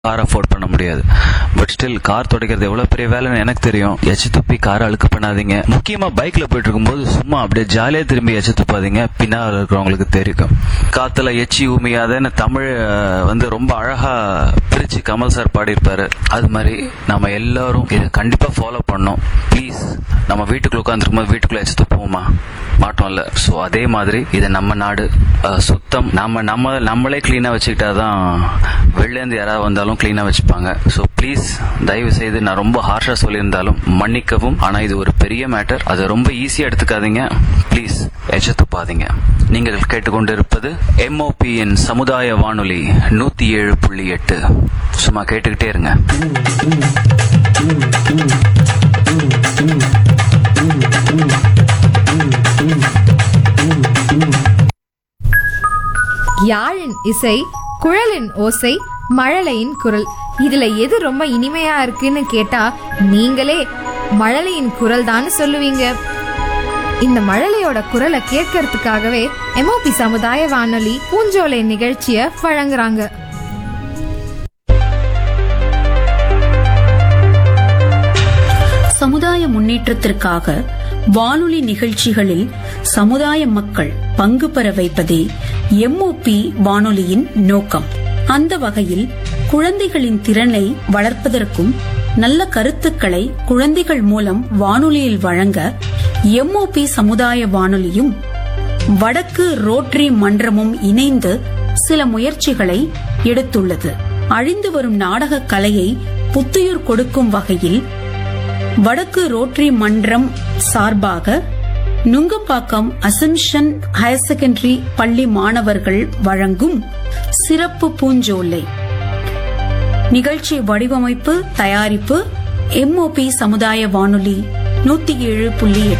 car afford பண்ண முடியாது but still car துடைக்கிறது எவ்வளவு பெரிய வேலைன்னு எனக்கு தெரியும் எச்சு துப்பி காரை அழுக்கு பண்ணாதீங்க முக்கியமா பைக்ல போயிட்டு இருக்கும்போது சும்மா அப்படியே ஜாலியா திரும்பி எச்சு துப்பாதீங்க பின்னால் இருக்கிறவங்களுக்கு தெரியும் காத்துல எச்சி உமியாதன்னு தமிழ் அஹ், வந்து ரொம்ப அழகா பிரிச்சு கமல் சார் பாடியிருப்பாரு அது மாதிரி நம்ம எல்லாரும் இதை கண்டிப்பா ஃபாலோ பண்ணோம் ப்ளீஸ் நம்ம வீட்டுக்குள்ள உட்காந்துருக்கும் போது வீட்டுக்குள்ள எச்சு துப்புவோமா மாட்டோம்ல சோ அதே மாதிரி இது நம்ம நாடு அஹ், சுத்தம் நம்ம நம்ம நம்மளே கிளீனா வச்சுக்கிட்டாதான் வெளில இருந்து யாராவது வந்தாலும் கிளீனா வச்சுப்பாங்க சோ ப்ளீஸ் தயவு செய்து நான் ரொம்ப ஹார்ஷா சொல்லியிருந்தாலும் மன்னிக்கவும் ஆனா இது ஒரு பெரிய மேட்டர் அதை ரொம்ப ஈஸியா எடுத்துக்காதீங்க ப்ளீஸ் எச்ச துப்பாதீங்க நீங்கள் கேட்டுக்கொண்டிருப்பது எம்ஓபியின் சமுதாய வானொலி நூத்தி ஏழு புள்ளி எட்டு சும்மா கேட்டுக்கிட்டே இருங்க யாழின் இசை குழலின் ஓசை மழலையின் குரல் இதுல எது ரொம்ப இனிமையா இருக்குன்னு கேட்டா நீங்களே மழலையின் குரல் தான் சொல்லுவீங்க இந்த மழலையோட குரலை கேட்கறதுக்காகவே எம்ஓபி சமுதாய வானொலி பூஞ்சோலை நிகழ்ச்சிய வழங்குறாங்க சமுதாய முன்னேற்றத்திற்காக வானொலி நிகழ்ச்சிகளில் சமுதாய மக்கள் பங்கு பெற வைப்பதே எம்ஓபி வானொலியின் நோக்கம் அந்த வகையில் குழந்தைகளின் திறனை வளர்ப்பதற்கும் நல்ல கருத்துக்களை குழந்தைகள் மூலம் வானொலியில் வழங்க எம்ஓபி சமுதாய வானொலியும் வடக்கு ரோட்டரி மன்றமும் இணைந்து சில முயற்சிகளை எடுத்துள்ளது அழிந்து வரும் நாடக கலையை புத்துயிர் கொடுக்கும் வகையில் வடக்கு ரோட்டரி மன்றம் சார்பாக நுங்கப்பாக்கம் அசம்ஷன் ஹையர் செகண்டரி பள்ளி மாணவர்கள் வழங்கும் சிறப்பு பூஞ்சோலை நிகழ்ச்சி வடிவமைப்பு தயாரிப்பு எம்ஓபி சமுதாய வானொலி நூத்தி ஏழு புள்ளி எட்டு